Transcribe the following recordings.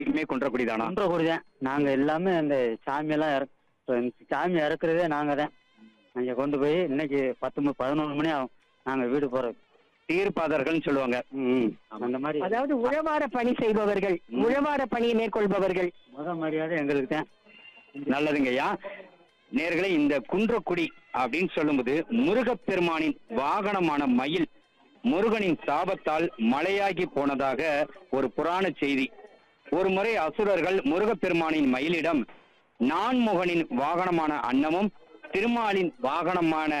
இனிமே குன்றக்குடி தானா குன்றக்குடி தான் நாங்க எல்லாமே அந்த சாமியெல்லாம் இறக் இப்ப இந்த சாமி இறக்குறதே நாங்க தான் அங்க கொண்டு போய் இன்னைக்கு பத்து மணி பதினொன்று மணி ஆகும் நாங்க வீடு போறது தீர்ப்பாதர்கள்னு சொல்லுவாங்க ம் அந்த மாதிரி அதாவது உழவார பணி செய்பவர்கள் உழவார பணியை மேற்கொள்பவர்கள் முத மரியாதை எங்களுக்கு தான் நல்லதுங்கய்யா நேர்களே இந்த குன்றக்குடி அப்படின்னு சொல்லும்போது முருகப்பெருமானின் வாகனமான மயில் முருகனின் சாபத்தால் மலையாகி போனதாக ஒரு புராண செய்தி ஒரு முறை அசுரர்கள் முருகப்பெருமானின் மயிலிடம் நான்முகனின் வாகனமான அன்னமும் திருமாலின் வாகனமான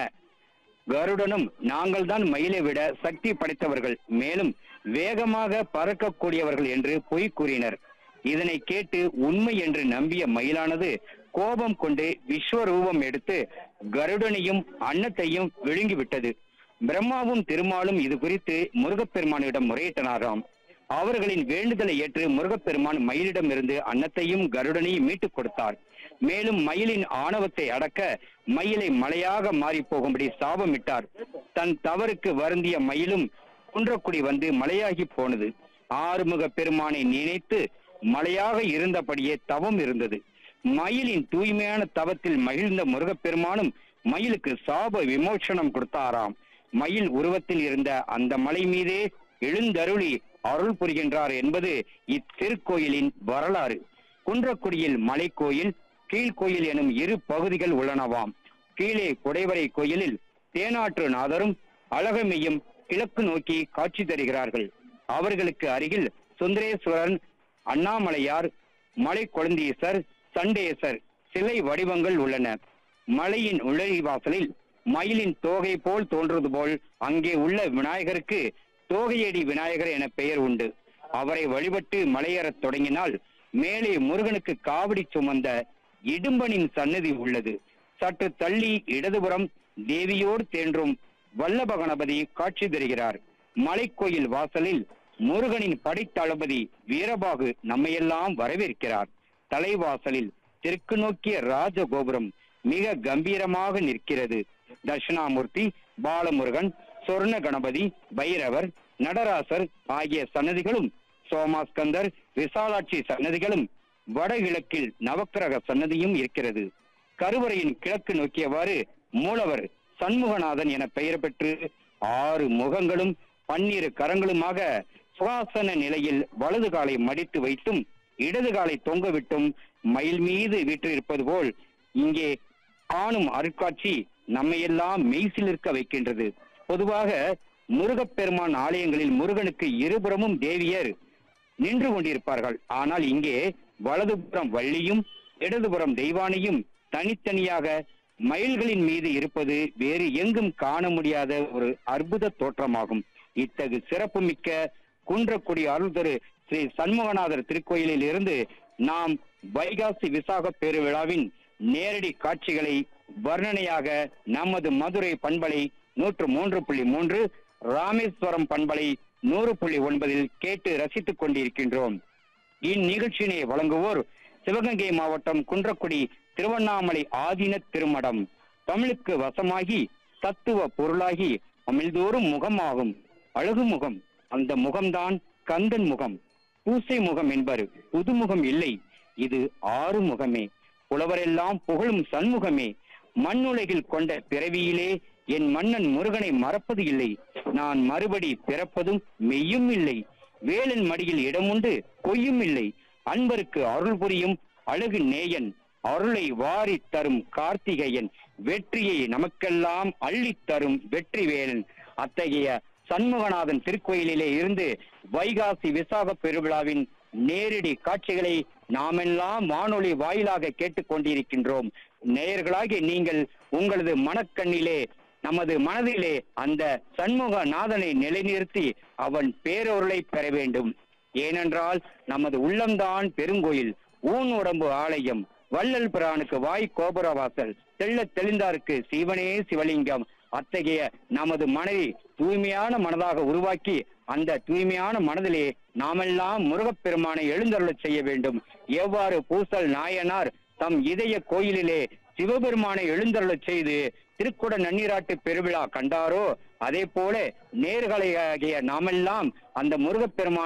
கருடனும் நாங்கள் தான் மயிலை விட சக்தி படைத்தவர்கள் மேலும் வேகமாக பறக்கக்கூடியவர்கள் என்று பொய் கூறினர் இதனை கேட்டு உண்மை என்று நம்பிய மயிலானது கோபம் கொண்டு விஸ்வரூபம் எடுத்து கருடனையும் அன்னத்தையும் விழுங்கிவிட்டது பிரம்மாவும் திருமாலும் இது குறித்து முருகப்பெருமானிடம் முறையிட்டனாராம் அவர்களின் வேண்டுதலை ஏற்று முருகப்பெருமான் மயிலிடமிருந்து அன்னத்தையும் கருடனையும் மீட்டுக் கொடுத்தார் மேலும் மயிலின் ஆணவத்தை அடக்க மயிலை மலையாக மாறி போகும்படி சாபமிட்டார் தன் தவறுக்கு வருந்திய மயிலும் குன்றக்குடி வந்து மலையாகி போனது ஆறுமுக பெருமானை நினைத்து மலையாக இருந்தபடியே தவம் இருந்தது மயிலின் தூய்மையான தவத்தில் மகிழ்ந்த முருகப்பெருமானும் மயிலுக்கு சாப விமோசனம் கொடுத்தாராம் மயில் உருவத்தில் இருந்த அந்த மலை மீதே எழுந்தருளி அருள் புரிகின்றார் என்பது இத்திருக்கோயிலின் வரலாறு குன்றக்குடியில் மலைக்கோயில் கீழ்கோயில் எனும் இரு பகுதிகள் உள்ளனவாம் கீழே குடைவரை கோயிலில் தேனாற்று நாதரும் அழகமையும் கிழக்கு நோக்கி காட்சி தருகிறார்கள் அவர்களுக்கு அருகில் சுந்தரேஸ்வரன் அண்ணாமலையார் மலை கொழுந்தீசர் சண்டேசர் சிலை வடிவங்கள் உள்ளன மலையின் உழறிவாசலில் மயிலின் தோகை போல் தோன்றுவது போல் அங்கே உள்ள விநாயகருக்கு தோகையடி விநாயகர் என பெயர் உண்டு அவரை வழிபட்டு மலையேறத் தொடங்கினால் மேலே முருகனுக்கு காவடி சுமந்த இடும்பனின் சன்னதி உள்ளது சற்று தள்ளி இடதுபுறம் தேவியோடு தேன்றும் வல்லப கணபதி காட்சி தருகிறார் மலைக்கோயில் வாசலில் முருகனின் படைத்தளபதி வீரபாகு நம்மையெல்லாம் வரவேற்கிறார் தலைவாசலில் தெற்கு நோக்கிய ராஜகோபுரம் மிக கம்பீரமாக நிற்கிறது தட்சிணாமூர்த்தி பாலமுருகன் சொர்ண கணபதி பைரவர் நடராசர் ஆகிய சன்னதிகளும் சோமாஸ்கந்தர் விசாலாட்சி சன்னதிகளும் வடகிழக்கில் நவக்கிரக சன்னதியும் இருக்கிறது கருவறையின் கிழக்கு நோக்கியவாறு மூலவர் சண்முகநாதன் என பெயர் பெற்று ஆறு முகங்களும் பன்னிரு கரங்களுமாக சுவாசன நிலையில் வலது காலை மடித்து வைத்தும் இடது காலை தொங்கவிட்டும் மயில் மீது வீற்றிருப்பது போல் இங்கே காணும் அருட்காட்சி நம்மையெல்லாம் மெய்சிலிருக்க வைக்கின்றது பொதுவாக முருகப்பெருமான் ஆலயங்களில் முருகனுக்கு இருபுறமும் தேவியர் நின்று கொண்டிருப்பார்கள் ஆனால் இங்கே வலதுபுறம் வள்ளியும் இடதுபுறம் தெய்வானையும் தனித்தனியாக மயில்களின் மீது இருப்பது வேறு எங்கும் காண முடியாத ஒரு அற்புத தோற்றமாகும் இத்தகு சிறப்புமிக்க குன்றக்குடி அருள் திரு ஸ்ரீ சண்முகநாதர் திருக்கோயிலில் இருந்து நாம் வைகாசி விசாக பெருவிழாவின் நேரடி காட்சிகளை வர்ணனையாக நமது மதுரை பண்பலை நூற்று மூன்று புள்ளி மூன்று ராமேஸ்வரம் பண்பலை நூறு புள்ளி ஒன்பதில் கேட்டு ரசித்துக் கொண்டிருக்கின்றோம் இந்நிகழ்ச்சியினை வழங்குவோர் சிவகங்கை மாவட்டம் குன்றக்குடி திருவண்ணாமலை ஆதீன திருமடம் தமிழுக்கு வசமாகி தத்துவ பொருளாகி அமிழ்தோறும் முகமாகும் அழகு முகம் அந்த முகம்தான் கந்தன் முகம் பூசை முகம் என்பர் புதுமுகம் இல்லை இது ஆறு முகமே புலவரெல்லாம் புகழும் சண்முகமே மண்ணுலகில் கொண்ட பிறவியிலே என் மன்னன் முருகனை மறப்பது இல்லை நான் மறுபடி பிறப்பதும் மெய்யும் இல்லை வேலன் மடியில் இடமுண்டு பொய்யும் இல்லை அன்பருக்கு அருள் புரியும் அழகு நேயன் அருளை வாரி தரும் கார்த்திகேயன் வெற்றியை நமக்கெல்லாம் அள்ளித் தரும் வெற்றி வேலன் அத்தகைய சண்முகநாதன் திருக்கோயிலிலே இருந்து வைகாசி விசாக பெருவிழாவின் நேரடி காட்சிகளை நாமெல்லாம் வானொலி வாயிலாக கேட்டுக்கொண்டிருக்கின்றோம் நேயர்களாகிய நீங்கள் உங்களது மனக்கண்ணிலே நமது மனதிலே அந்த சண்முக நாதனை நிலைநிறுத்தி அவன் பேரொருளை பெற வேண்டும் ஏனென்றால் நமது உள்ளம்தான் பெருங்கோயில் ஊன் உடம்பு ஆலயம் வள்ளல் பிரானுக்கு வாய் கோபுரவாசல் தெள்ளத் தெளிந்தாருக்கு சிவனே சிவலிங்கம் அத்தகைய நமது மனதை தூய்மையான மனதாக உருவாக்கி அந்த தூய்மையான மனதிலே நாமெல்லாம் முருகப்பெருமானை எழுந்தருளச் செய்ய வேண்டும் எவ்வாறு பூசல் நாயனார் தம் இதய கோயிலிலே சிவபெருமானை எழுந்தருளச் செய்து திருக்குட நன்னீராட்டு பெருவிழா கண்டாரோ அதே போல நேர்களையாகிய நாமெல்லாம் அந்த முருகப்பெருமானை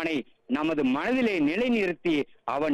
நமது மனதிலே நிலைநிறுத்தி அவன்